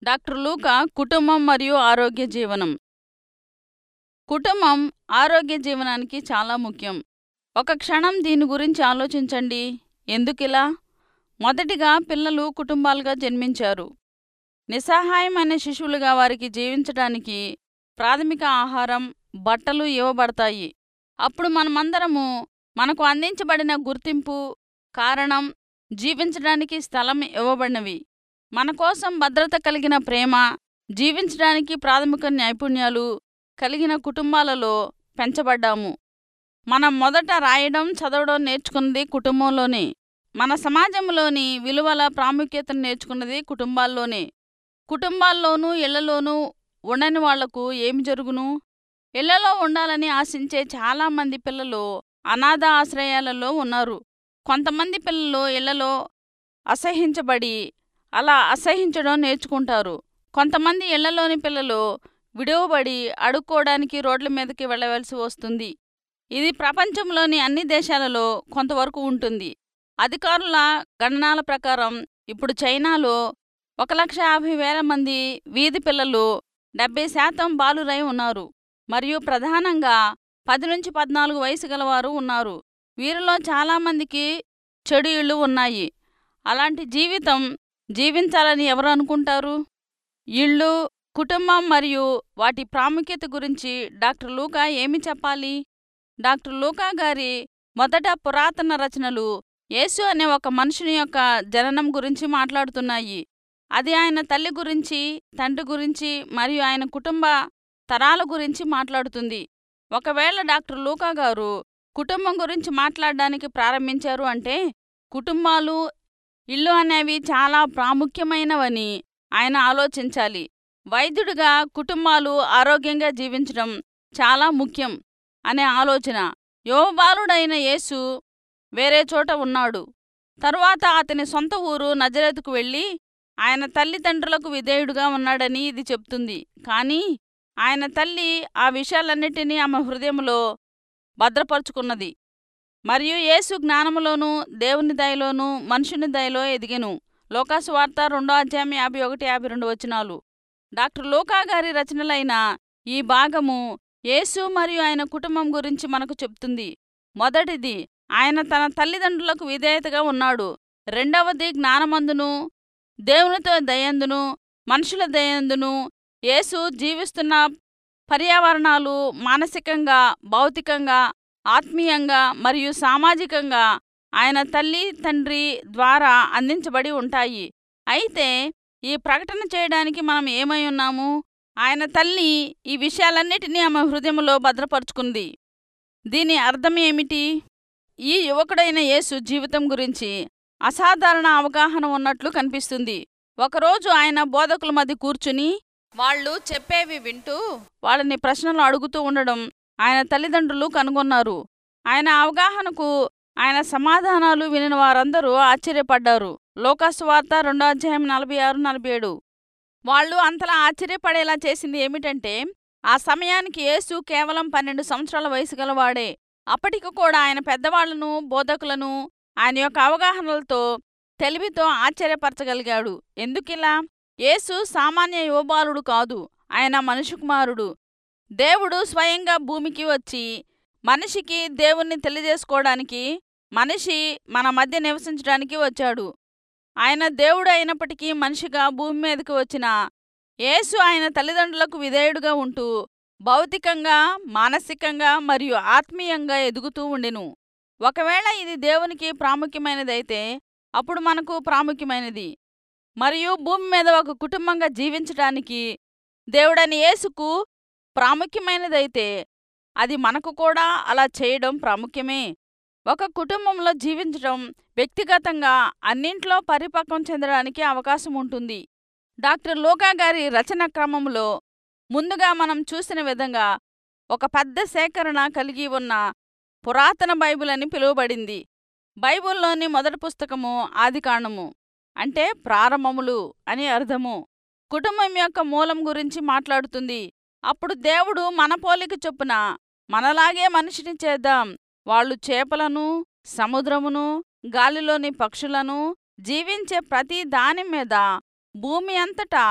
doctor లూకా కుటుంబం మరియు ఆరోగ్య జీవనం కుటుంబం ఆరోగ్య జీవనానికి చాలా ముఖ్యం ఒక క్షణం దీని గురించి ఆలోచించండి ఎందుకిలా మొదటిగా పిల్లలు కుటుంబాలుగా జన్మించారు నిస్సహాయమైన శిశువులుగా వారికి జీవించడానికి ప్రాథమిక ఆహారం బట్టలు ఇవ్వబడతాయి అప్పుడు మనమందరము మనకు అందించబడిన గుర్తింపు కారణం జీవించడానికి స్థలం ఇవ్వబడినవి మన కోసం భద్రత కలిగిన ప్రేమ జీవించడానికి ప్రాథమిక నైపుణ్యాలు కలిగిన కుటుంబాలలో పెంచబడ్డాము మనం మొదట రాయడం చదవడం నేర్చుకున్నది కుటుంబంలోనే మన సమాజంలోని విలువల ప్రాముఖ్యతను నేర్చుకున్నది కుటుంబాల్లోనే కుటుంబాల్లోనూ ఇళ్లలోనూ ఉండని వాళ్లకు ఏమి జరుగును ఇళ్లలో ఉండాలని ఆశించే చాలామంది పిల్లలు అనాథ ఆశ్రయాలలో ఉన్నారు కొంతమంది పిల్లలు ఇళ్లలో అసహించబడి అలా అసహించడం నేర్చుకుంటారు కొంతమంది ఇళ్లలోని పిల్లలు విడువబడి అడుక్కోవడానికి రోడ్ల మీదకి వెళ్ళవలసి వస్తుంది ఇది ప్రపంచంలోని అన్ని దేశాలలో కొంతవరకు ఉంటుంది అధికారుల గణనాల ప్రకారం ఇప్పుడు చైనాలో ఒక లక్ష యాభై వేల మంది వీధి పిల్లలు డెబ్బై శాతం బాలురై ఉన్నారు మరియు ప్రధానంగా పది నుంచి పద్నాలుగు వయసు గలవారు ఉన్నారు వీరిలో చాలామందికి చెడు ఇళ్ళు ఉన్నాయి అలాంటి జీవితం జీవించాలని ఎవరు అనుకుంటారు ఇళ్ళు కుటుంబం మరియు వాటి ప్రాముఖ్యత గురించి డాక్టర్ లూకా ఏమి చెప్పాలి డాక్టర్ లూకా గారి మొదట పురాతన రచనలు యేసు అనే ఒక మనుషుని యొక్క జననం గురించి మాట్లాడుతున్నాయి అది ఆయన తల్లి గురించి తండ్రి గురించి మరియు ఆయన కుటుంబ తరాల గురించి మాట్లాడుతుంది ఒకవేళ డాక్టర్ లూకా గారు కుటుంబం గురించి మాట్లాడడానికి ప్రారంభించారు అంటే కుటుంబాలు ఇల్లు అనేవి చాలా ప్రాముఖ్యమైనవని ఆయన ఆలోచించాలి వైద్యుడిగా కుటుంబాలు ఆరోగ్యంగా జీవించడం చాలా ముఖ్యం అనే ఆలోచన యువబాలుడైన యేసు వేరే చోట ఉన్నాడు తరువాత అతని సొంత ఊరు నజరత్కు వెళ్ళి ఆయన తల్లిదండ్రులకు విధేయుడుగా ఉన్నాడని ఇది చెప్తుంది కానీ ఆయన తల్లి ఆ విషయాలన్నిటినీ ఆమె హృదయంలో భద్రపరుచుకున్నది మరియు యేసు జ్ఞానములోనూ దేవుని దయలోనూ మనుషుని దయలో ఎదిగెను లోకాసు వార్త రెండో అధ్యాయం యాభై ఒకటి యాభై రెండు వచనాలు డాక్టర్ లోకా గారి రచనలైన ఈ భాగము యేసు మరియు ఆయన కుటుంబం గురించి మనకు చెప్తుంది మొదటిది ఆయన తన తల్లిదండ్రులకు విధేయతగా ఉన్నాడు రెండవది జ్ఞానమందును దేవునితో దయందును మనుషుల దయందును యేసు జీవిస్తున్న పర్యావరణాలు మానసికంగా భౌతికంగా ఆత్మీయంగా మరియు సామాజికంగా ఆయన తల్లి తండ్రి ద్వారా అందించబడి ఉంటాయి అయితే ఈ ప్రకటన చేయడానికి మనం ఏమై ఉన్నాము ఆయన తల్లి ఈ విషయాలన్నిటినీ ఆమె హృదయంలో భద్రపరుచుకుంది దీని అర్థం ఏమిటి ఈ యువకుడైన యేసు జీవితం గురించి అసాధారణ అవగాహన ఉన్నట్లు కనిపిస్తుంది ఒకరోజు ఆయన బోధకుల మధ్య కూర్చుని వాళ్ళు చెప్పేవి వింటూ వాళ్ళని ప్రశ్నలు అడుగుతూ ఉండడం ఆయన తల్లిదండ్రులు కనుగొన్నారు ఆయన అవగాహనకు ఆయన సమాధానాలు వినిన వారందరూ ఆశ్చర్యపడ్డారు లోకాసు వార్త రెండో అధ్యాయం నలభై ఆరు నలభై ఏడు వాళ్ళు అంతలా ఆశ్చర్యపడేలా చేసింది ఏమిటంటే ఆ సమయానికి యేసు కేవలం పన్నెండు సంవత్సరాల వయసు గలవాడే అప్పటికి కూడా ఆయన పెద్దవాళ్లను బోధకులను ఆయన యొక్క అవగాహనలతో తెలివితో ఆశ్చర్యపరచగలిగాడు ఎందుకిలా యేసు సామాన్య యువబాలుడు కాదు ఆయన మనుషు కుమారుడు దేవుడు స్వయంగా భూమికి వచ్చి మనిషికి దేవుణ్ణి తెలియజేసుకోవడానికి మనిషి మన మధ్య నివసించడానికి వచ్చాడు ఆయన దేవుడు అయినప్పటికీ మనిషిగా భూమి మీదకి వచ్చిన యేసు ఆయన తల్లిదండ్రులకు విధేయుడుగా ఉంటూ భౌతికంగా మానసికంగా మరియు ఆత్మీయంగా ఎదుగుతూ ఉండెను ఒకవేళ ఇది దేవునికి ప్రాముఖ్యమైనదైతే అప్పుడు మనకు ప్రాముఖ్యమైనది మరియు భూమి మీద ఒక కుటుంబంగా జీవించడానికి దేవుడని యేసుకు ప్రాముఖ్యమైనదైతే అది మనకు కూడా అలా చేయడం ప్రాముఖ్యమే ఒక కుటుంబంలో జీవించడం వ్యక్తిగతంగా అన్నింట్లో పరిపక్వం చెందడానికి అవకాశం ఉంటుంది డాక్టర్ లోకా గారి రచన క్రమంలో ముందుగా మనం చూసిన విధంగా ఒక పెద్ద సేకరణ కలిగి ఉన్న పురాతన బైబిల్ అని పిలువబడింది బైబిల్లోని మొదటి పుస్తకము ఆదికాండము అంటే ప్రారంభములు అని అర్థము కుటుంబం యొక్క మూలం గురించి మాట్లాడుతుంది అప్పుడు దేవుడు మన పోలిక చొప్పున మనలాగే మనిషిని చేద్దాం వాళ్ళు చేపలను సముద్రమును గాలిలోని పక్షులను జీవించే ప్రతి దాని మీద భూమి అంతటా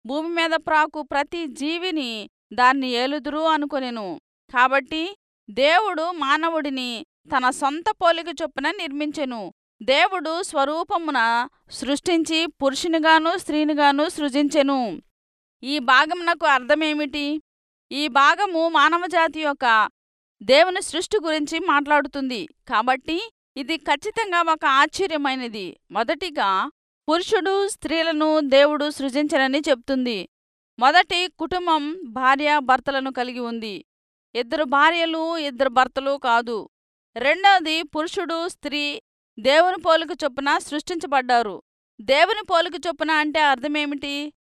భూమి మీద ప్రాకు ప్రతి జీవిని దాన్ని ఏలుదురు అనుకొనెను కాబట్టి దేవుడు మానవుడిని తన సొంత పోలిక చొప్పున నిర్మించెను దేవుడు స్వరూపమున సృష్టించి పురుషునిగాను స్త్రీనిగాను సృజించెను ఈ భాగమునకు అర్థమేమిటి ఈ భాగము మానవజాతి యొక్క దేవుని సృష్టి గురించి మాట్లాడుతుంది కాబట్టి ఇది ఖచ్చితంగా ఒక ఆశ్చర్యమైనది మొదటిగా పురుషుడు స్త్రీలను దేవుడు సృజించనని చెప్తుంది మొదటి కుటుంబం భార్య భర్తలను కలిగి ఉంది ఇద్దరు భార్యలు ఇద్దరు భర్తలు కాదు రెండవది పురుషుడు స్త్రీ దేవుని పోలిక చొప్పున సృష్టించబడ్డారు దేవుని పోలిక చొప్పున అంటే అర్థమేమిటి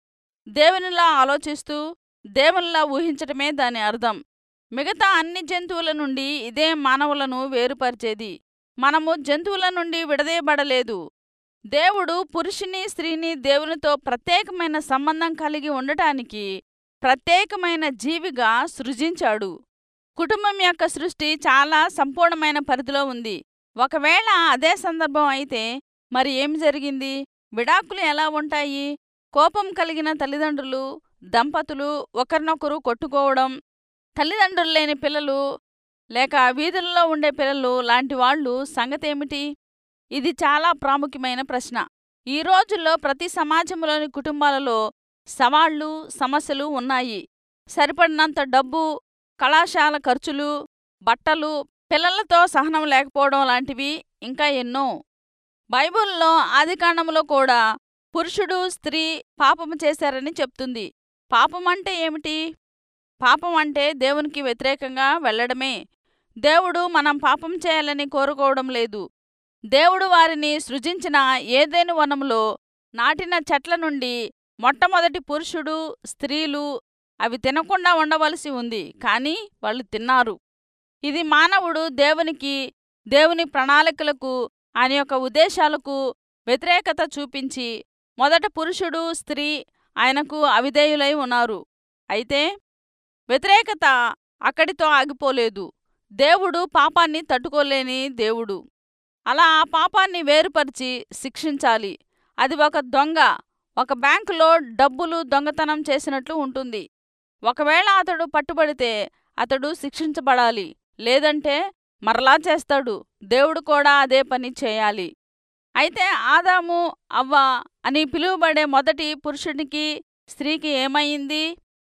దేవునిలా ఆలోచిస్తూ దేవునిలా ఊహించటమే దాని అర్థం మిగతా అన్ని జంతువుల నుండి ఇదే మానవులను వేరుపరిచేది మనము జంతువుల నుండి విడదీయబడలేదు దేవుడు పురుషుని స్త్రీని దేవునితో ప్రత్యేకమైన సంబంధం కలిగి ఉండటానికి ప్రత్యేకమైన జీవిగా సృజించాడు కుటుంబం యొక్క సృష్టి చాలా సంపూర్ణమైన పరిధిలో ఉంది ఒకవేళ అదే సందర్భం అయితే మరి ఏం జరిగింది విడాకులు ఎలా ఉంటాయి కోపం కలిగిన తల్లిదండ్రులు దంపతులు ఒకరినొకరు కొట్టుకోవడం తల్లిదండ్రులు లేని పిల్లలు లేక వీధుల్లో ఉండే పిల్లలు లాంటి వాళ్ళు సంగతేమిటి ఇది చాలా ప్రాముఖ్యమైన ప్రశ్న ఈ రోజుల్లో ప్రతి సమాజంలోని కుటుంబాలలో సవాళ్లు సమస్యలు ఉన్నాయి సరిపడినంత డబ్బు కళాశాల ఖర్చులు బట్టలు పిల్లలతో సహనం లేకపోవడం లాంటివి ఇంకా ఎన్నో బైబిల్లో ఆదికాండంలో కూడా పురుషుడు స్త్రీ పాపము చేశారని చెప్తుంది పాపం అంటే ఏమిటి పాపం అంటే దేవునికి వ్యతిరేకంగా వెళ్ళడమే దేవుడు మనం పాపం చేయాలని కోరుకోవడం లేదు దేవుడు వారిని సృజించిన ఏదేను వనంలో నాటిన చెట్ల నుండి మొట్టమొదటి పురుషుడు స్త్రీలు అవి తినకుండా ఉండవలసి ఉంది కాని వాళ్ళు తిన్నారు ఇది మానవుడు దేవునికి దేవుని ప్రణాళికలకు ఆయన యొక్క ఉద్దేశాలకు వ్యతిరేకత చూపించి మొదట పురుషుడు స్త్రీ ఆయనకు అవిధేయులై ఉన్నారు అయితే వ్యతిరేకత అక్కడితో ఆగిపోలేదు దేవుడు పాపాన్ని తట్టుకోలేని దేవుడు అలా ఆ పాపాన్ని వేరుపరిచి శిక్షించాలి అది ఒక దొంగ ఒక బ్యాంకులో డబ్బులు దొంగతనం చేసినట్లు ఉంటుంది ఒకవేళ అతడు పట్టుబడితే అతడు శిక్షించబడాలి లేదంటే మరలా చేస్తాడు దేవుడు కూడా అదే పని చేయాలి అయితే ఆదాము అవ్వ అని పిలువబడే మొదటి పురుషునికి స్త్రీకి ఏమయ్యింది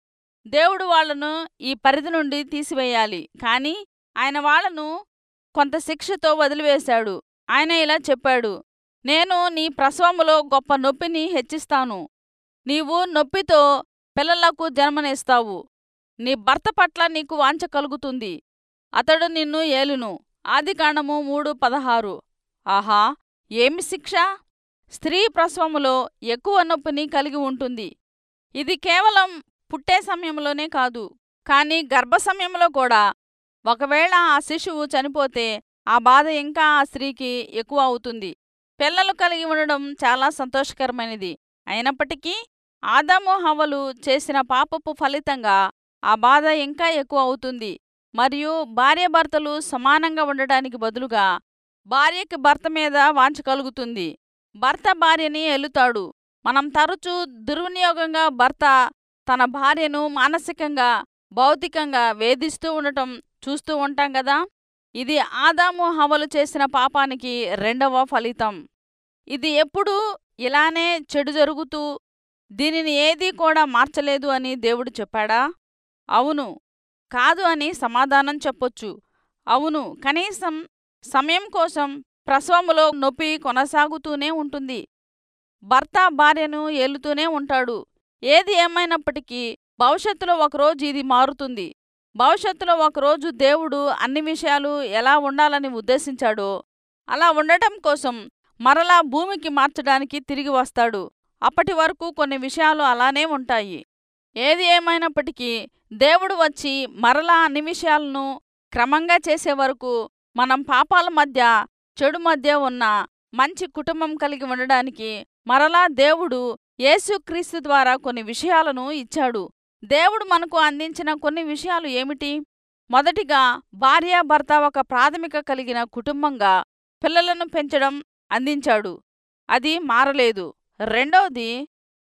దేవుడు వాళ్లను ఈ పరిధి నుండి తీసివేయాలి కాని ఆయన వాళ్లను కొంత శిక్షతో వదిలివేశాడు ఆయన ఇలా చెప్పాడు నేను నీ ప్రసవములో గొప్ప నొప్పిని హెచ్చిస్తాను నీవు నొప్పితో పిల్లలకు జన్మనిస్తావు నీ భర్త పట్ల నీకు వాంఛ కలుగుతుంది అతడు నిన్ను ఏలును ఆదికాండము మూడు పదహారు ఆహా ఏమి శిక్ష స్త్రీ ప్రసవములో ఎక్కువ నొప్పిని కలిగి ఉంటుంది ఇది కేవలం పుట్టే సమయంలోనే కాదు కాని గర్భ సమయంలో కూడా ఒకవేళ ఆ శిశువు చనిపోతే ఆ బాధ ఇంకా ఆ స్త్రీకి ఎక్కువ అవుతుంది పిల్లలు కలిగి ఉండడం చాలా సంతోషకరమైనది అయినప్పటికీ ఆదాము హవ్వలు చేసిన పాపపు ఫలితంగా ఆ బాధ ఇంకా ఎక్కువ అవుతుంది మరియు భార్యాభర్తలు సమానంగా ఉండటానికి బదులుగా భార్యకి భర్త మీద వాంఛ కలుగుతుంది భర్త భార్యని ఎలుతాడు మనం తరచూ దుర్వినియోగంగా భర్త తన భార్యను మానసికంగా భౌతికంగా వేధిస్తూ ఉండటం చూస్తూ ఉంటాం కదా ఇది ఆదాము హవలు చేసిన పాపానికి రెండవ ఫలితం ఇది ఎప్పుడూ ఇలానే చెడు జరుగుతూ దీనిని ఏదీ కూడా మార్చలేదు అని దేవుడు చెప్పాడా అవును కాదు అని సమాధానం చెప్పొచ్చు అవును కనీసం సమయం కోసం ప్రసవములో నొప్పి కొనసాగుతూనే ఉంటుంది భర్త భార్యను ఏలుతూనే ఉంటాడు ఏది ఏమైనప్పటికీ భవిష్యత్తులో ఒకరోజు ఇది మారుతుంది భవిష్యత్తులో ఒకరోజు దేవుడు అన్ని విషయాలు ఎలా ఉండాలని ఉద్దేశించాడో అలా ఉండటం కోసం మరలా భూమికి మార్చడానికి తిరిగి వస్తాడు అప్పటి వరకు కొన్ని విషయాలు అలానే ఉంటాయి ఏది ఏమైనప్పటికీ దేవుడు వచ్చి మరలా అన్ని విషయాలను క్రమంగా చేసే వరకు మనం పాపాల మధ్య చెడు మధ్య ఉన్న మంచి కుటుంబం కలిగి ఉండడానికి మరలా దేవుడు యేసుక్రీస్తు ద్వారా కొన్ని విషయాలను ఇచ్చాడు దేవుడు మనకు అందించిన కొన్ని విషయాలు ఏమిటి మొదటిగా భార్యాభర్త ఒక ప్రాథమిక కలిగిన కుటుంబంగా పిల్లలను పెంచడం అందించాడు అది మారలేదు రెండవది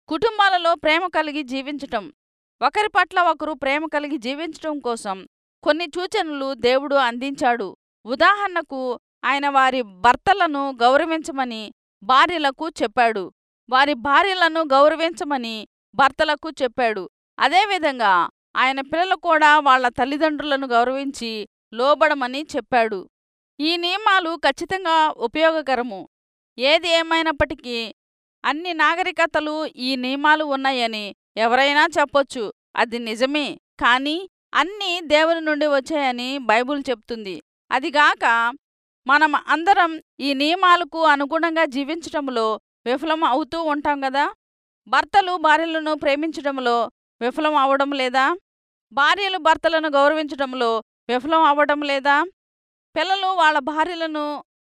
కుటుంబాలలో ప్రేమ కలిగి జీవించటం ఒకరి పట్ల ఒకరు ప్రేమ కలిగి జీవించటం కోసం కొన్ని సూచనలు దేవుడు అందించాడు ఉదాహరణకు ఆయన వారి భర్తలను గౌరవించమని భార్యలకు చెప్పాడు వారి భార్యలను గౌరవించమని భర్తలకు చెప్పాడు అదేవిధంగా ఆయన పిల్లలు కూడా వాళ్ళ తల్లిదండ్రులను గౌరవించి లోబడమని చెప్పాడు ఈ నియమాలు ఖచ్చితంగా ఉపయోగకరము ఏది ఏమైనప్పటికీ అన్ని నాగరికతలు ఈ నియమాలు ఉన్నాయని ఎవరైనా చెప్పొచ్చు అది నిజమే కానీ అన్నీ దేవుని నుండి వచ్చాయని బైబుల్ చెప్తుంది అదిగాక మనం అందరం ఈ నియమాలకు అనుగుణంగా జీవించటంలో విఫలం అవుతూ ఉంటాం కదా భర్తలు భార్యలను ప్రేమించడంలో విఫలం అవడం లేదా భార్యలు భర్తలను గౌరవించడంలో విఫలం అవ్వడం లేదా పిల్లలు వాళ్ళ భార్యలను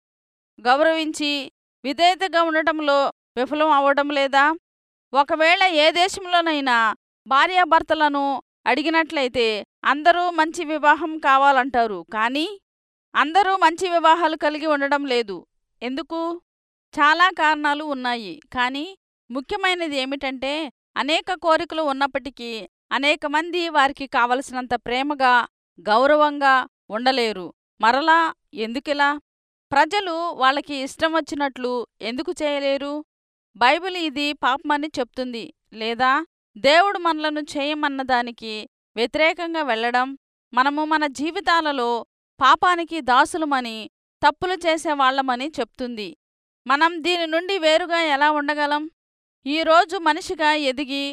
గౌరవించి విధేయతగా ఉండటంలో విఫలం అవ్వడం లేదా ఒకవేళ ఏ దేశంలోనైనా భార్యాభర్తలను అడిగినట్లయితే అందరూ మంచి వివాహం కావాలంటారు కానీ అందరూ మంచి వివాహాలు కలిగి ఉండడం లేదు ఎందుకు చాలా కారణాలు ఉన్నాయి కానీ ముఖ్యమైనది ఏమిటంటే అనేక కోరికలు ఉన్నప్పటికీ అనేక మంది వారికి కావలసినంత ప్రేమగా గౌరవంగా ఉండలేరు మరలా ఎందుకిలా ప్రజలు వాళ్ళకి ఇష్టం వచ్చినట్లు ఎందుకు చేయలేరు బైబిల్ ఇది పాపమని చెప్తుంది లేదా దేవుడు మనలను చేయమన్నదానికి వ్యతిరేకంగా వెళ్ళడం మనము మన జీవితాలలో పాపానికి దాసులమని తప్పులు చేసేవాళ్లమని చెప్తుంది మనం దీని నుండి వేరుగా ఎలా ఉండగలం ఈరోజు మనిషిగా ఎదిగి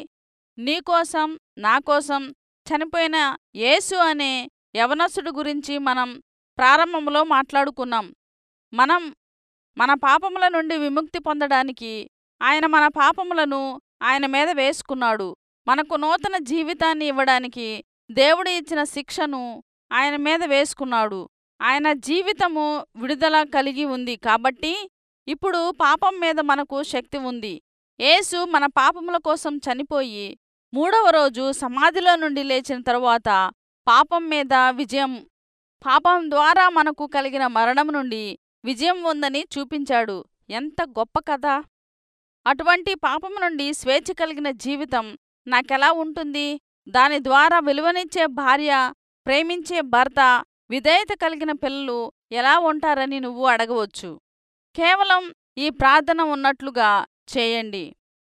నీకోసం నాకోసం చనిపోయిన యేసు అనే యవనసుడు గురించి మనం ప్రారంభంలో మాట్లాడుకున్నాం మనం మన పాపముల నుండి విముక్తి పొందడానికి ఆయన మన పాపములను ఆయన మీద వేసుకున్నాడు మనకు నూతన జీవితాన్ని ఇవ్వడానికి దేవుడు ఇచ్చిన శిక్షను ఆయన మీద వేసుకున్నాడు ఆయన జీవితము విడుదల కలిగి ఉంది కాబట్టి ఇప్పుడు పాపం మీద మనకు శక్తి ఉంది యేసు మన పాపముల కోసం చనిపోయి మూడవ రోజు సమాధిలో నుండి లేచిన తరువాత పాపం మీద విజయం పాపం ద్వారా మనకు కలిగిన మరణం నుండి విజయం ఉందని చూపించాడు ఎంత గొప్ప కథ అటువంటి పాపం నుండి స్వేచ్ఛ కలిగిన జీవితం నాకెలా ఉంటుంది దాని ద్వారా విలువనిచ్చే భార్య ప్రేమించే భర్త విధేయత కలిగిన పిల్లలు ఎలా ఉంటారని నువ్వు అడగవచ్చు కేవలం ఈ ప్రార్థన ఉన్నట్లుగా చేయండి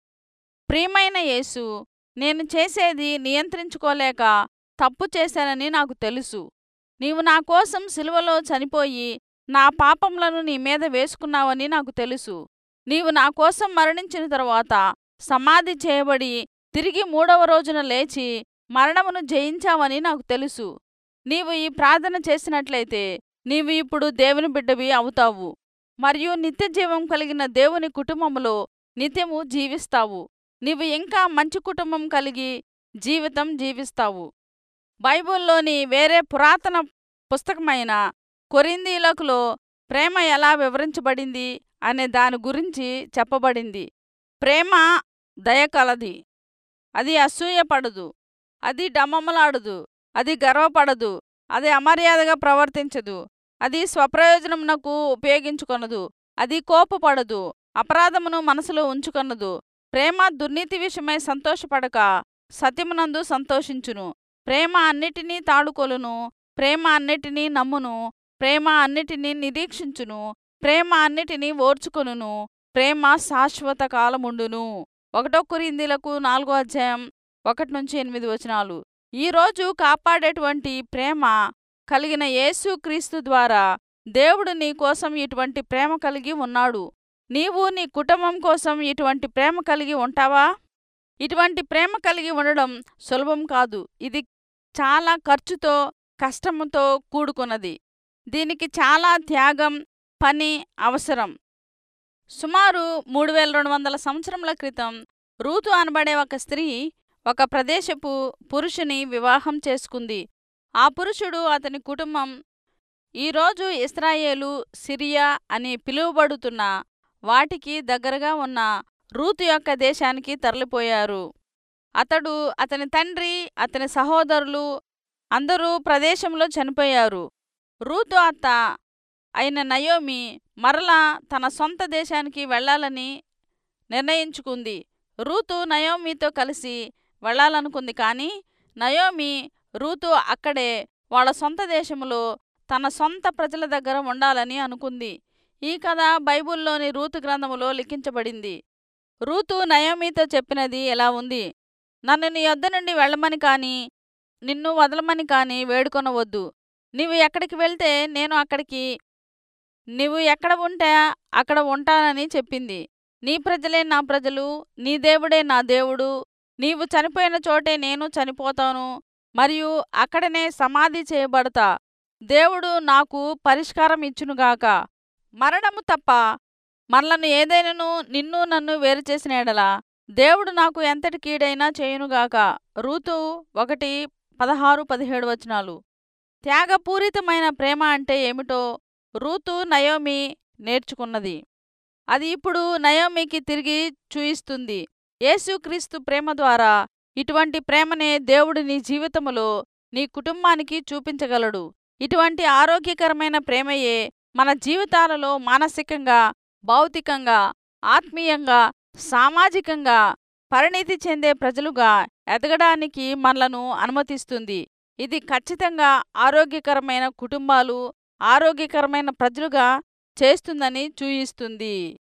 ప్రియమైన యేసు నేను చేసేది నియంత్రించుకోలేక తప్పు చేశానని నాకు తెలుసు నీవు నా కోసం సిలువలో చనిపోయి నా పాపములను నీ మీద వేసుకున్నావని నాకు తెలుసు నీవు నా కోసం మరణించిన తరువాత సమాధి చేయబడి తిరిగి మూడవ రోజున లేచి మరణమును జయించావని నాకు తెలుసు నీవు ఈ ప్రార్థన చేసినట్లయితే నీవు ఇప్పుడు దేవుని బిడ్డవి అవుతావు మరియు నిత్యజీవం కలిగిన దేవుని కుటుంబములో నిత్యము జీవిస్తావు నీవు ఇంకా మంచి కుటుంబం కలిగి జీవితం జీవిస్తావు బైబిల్లోని వేరే పురాతన పుస్తకమైన కొరిందీలకులో ప్రేమ ఎలా వివరించబడింది అనే దాని గురించి చెప్పబడింది ప్రేమ దయ కలది అది అసూయపడదు అది డమ్మమలాడదు అది గర్వపడదు అది అమర్యాదగా ప్రవర్తించదు అది స్వప్రయోజనమునకు ఉపయోగించుకొనదు అది కోపపడదు అపరాధమును మనసులో ఉంచుకొనదు ప్రేమ దుర్నీతి విషయమై సంతోషపడక సత్యమునందు సంతోషించును ప్రేమ అన్నిటినీ తాడుకొలును ప్రేమ అన్నిటినీ నమ్మును ప్రేమ అన్నిటినీ నిరీక్షించును ప్రేమ అన్నిటినీ ఓర్చుకొనును ప్రేమ శాశ్వత కాలముండును ఒకటో కురిందీలకు నాలుగో అధ్యాయం ఒకటి నుంచి ఎనిమిది వచనాలు ఈరోజు కాపాడేటువంటి ప్రేమ కలిగిన యేసు క్రీస్తు ద్వారా దేవుడు నీ కోసం ఇటువంటి ప్రేమ కలిగి ఉన్నాడు నీవు నీ కుటుంబం కోసం ఇటువంటి ప్రేమ కలిగి ఉంటావా ఇటువంటి ప్రేమ కలిగి ఉండడం సులభం కాదు ఇది చాలా ఖర్చుతో కష్టముతో కూడుకున్నది దీనికి చాలా త్యాగం పని అవసరం సుమారు మూడు వేల రెండు వందల సంవత్సరముల క్రితం రూతు అనబడే ఒక స్త్రీ ఒక ప్రదేశపు పురుషుని వివాహం చేసుకుంది ఆ పురుషుడు అతని కుటుంబం ఈరోజు ఇస్రాయేలు సిరియా అని పిలువబడుతున్న వాటికి దగ్గరగా ఉన్న రూతు యొక్క దేశానికి తరలిపోయారు అతడు అతని తండ్రి అతని సహోదరులు అందరూ ప్రదేశంలో చనిపోయారు రూతు అత్త అయిన నయోమి మరలా తన సొంత దేశానికి వెళ్ళాలని నిర్ణయించుకుంది రూతు నయోమితో కలిసి వెళ్ళాలనుకుంది కానీ నయోమి రూతు అక్కడే వాళ్ళ సొంత దేశంలో తన సొంత ప్రజల దగ్గర ఉండాలని అనుకుంది ఈ కథ బైబిల్లోని రూతు గ్రంథములో లిఖించబడింది రూతు నయోమితో చెప్పినది ఎలా ఉంది నన్ను నీ యొద్ద నుండి వెళ్ళమని కానీ నిన్ను వదలమని కానీ వేడుకొనవద్దు నీవు ఎక్కడికి వెళ్తే నేను అక్కడికి నీవు ఎక్కడ ఉంటే అక్కడ ఉంటానని చెప్పింది నీ ప్రజలే నా ప్రజలు నీ దేవుడే నా దేవుడు నీవు చనిపోయిన చోటే నేను చనిపోతాను మరియు అక్కడనే సమాధి చేయబడతా దేవుడు నాకు పరిష్కారం ఇచ్చునుగాక మరణము తప్ప మరలను ఏదైనను నిన్ను నన్ను వేరు చేసిన ఎడలా దేవుడు నాకు ఎంతటి కీడైనా చేయునుగాక రూతు ఒకటి పదహారు పదిహేడు వచనాలు త్యాగపూరితమైన ప్రేమ అంటే ఏమిటో రూతు నయోమి నేర్చుకున్నది అది ఇప్పుడు నయోమికి తిరిగి చూయిస్తుంది యేసుక్రీస్తు ప్రేమ ద్వారా ఇటువంటి ప్రేమనే దేవుడు నీ జీవితములో నీ కుటుంబానికి చూపించగలడు ఇటువంటి ఆరోగ్యకరమైన ప్రేమయే మన జీవితాలలో మానసికంగా భౌతికంగా ఆత్మీయంగా సామాజికంగా పరిణితి చెందే ప్రజలుగా ఎదగడానికి మనలను అనుమతిస్తుంది ఇది ఖచ్చితంగా ఆరోగ్యకరమైన కుటుంబాలు ఆరోగ్యకరమైన ప్రజలుగా చేస్తుందని చూయిస్తుంది